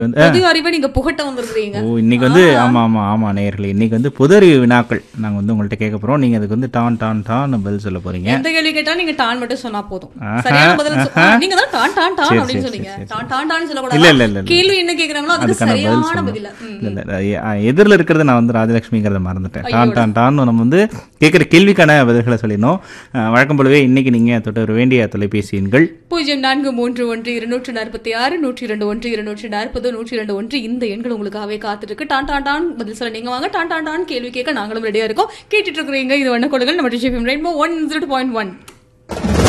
வந்து பொது அறிவை நீங்க புகட்ட வந்திருக்கிறீங்க ஓ இன்னைக்கு வந்து ஆமா ஆமா ஆமா நேயர்களே இன்னைக்கு வந்து பொது அறிவு வினாக்கள் நாங்க வந்து உங்கள்ட்ட கேட்க போறோம் நீங்க அதுக்கு வந்து டான் டான் டான் பதில் சொல்ல போறீங்க எந்த கேள்வி கேட்டா நீங்க டான் மட்டும் சொன்னா போதும் ஆஹா, சரியான பதில் சொ- ஆ, நீங்க தான் டான் டான் டான் சரி, அப்படின்னு சரி, சொன்னீங்க சரி, டான் டான் டான் இல்ல, சொல்லக்கூடாது இல்ல, இல்ல, இல்ல. கேள்வி என்ன கேக்குறாங்களோ அதுக்கு அதுக்கான பதில் சரியான சொல்லணும். பதில ம். இல்ல இல்ல அஹ் எதிரில் இருக்கிறது நான் வந்து ராஜலட்சுமிங்கிறத மறந்துட்டேன் டான் டான் டான் நம்ம வந்து கேட்குற கேள்விக்கான பதில்களை சொல்லிடணும் அஹ் வழக்கம் போலவே இன்னைக்கு நீங்க தொட்டு வர வேண்டிய தொலைபேசி எண்கள் பூஜ்ஜியம் நான்கு மூன்று ஒன்று இருநூற்று நாற்பத்தி ஆறு நூற்றி இரண்டு ஒன்று இருநூற்றி நாற்பது நூற்றி இரண்டு ஒன்று இந்த எண்கள் உங்களுக்காகவே காத்துட்டு இருக்கு டான் டான் டான் பதில் சொல்ல நீங்க வாங்க டான் டான் டான் கேள்வி கேட்க நாங்களும் ரெடியா இருக்கோம் கேட்டுட்டு இருக்கிறீங்க இது வண்ண கொடுங்கள் நம்ம DGP rainbow one zero point one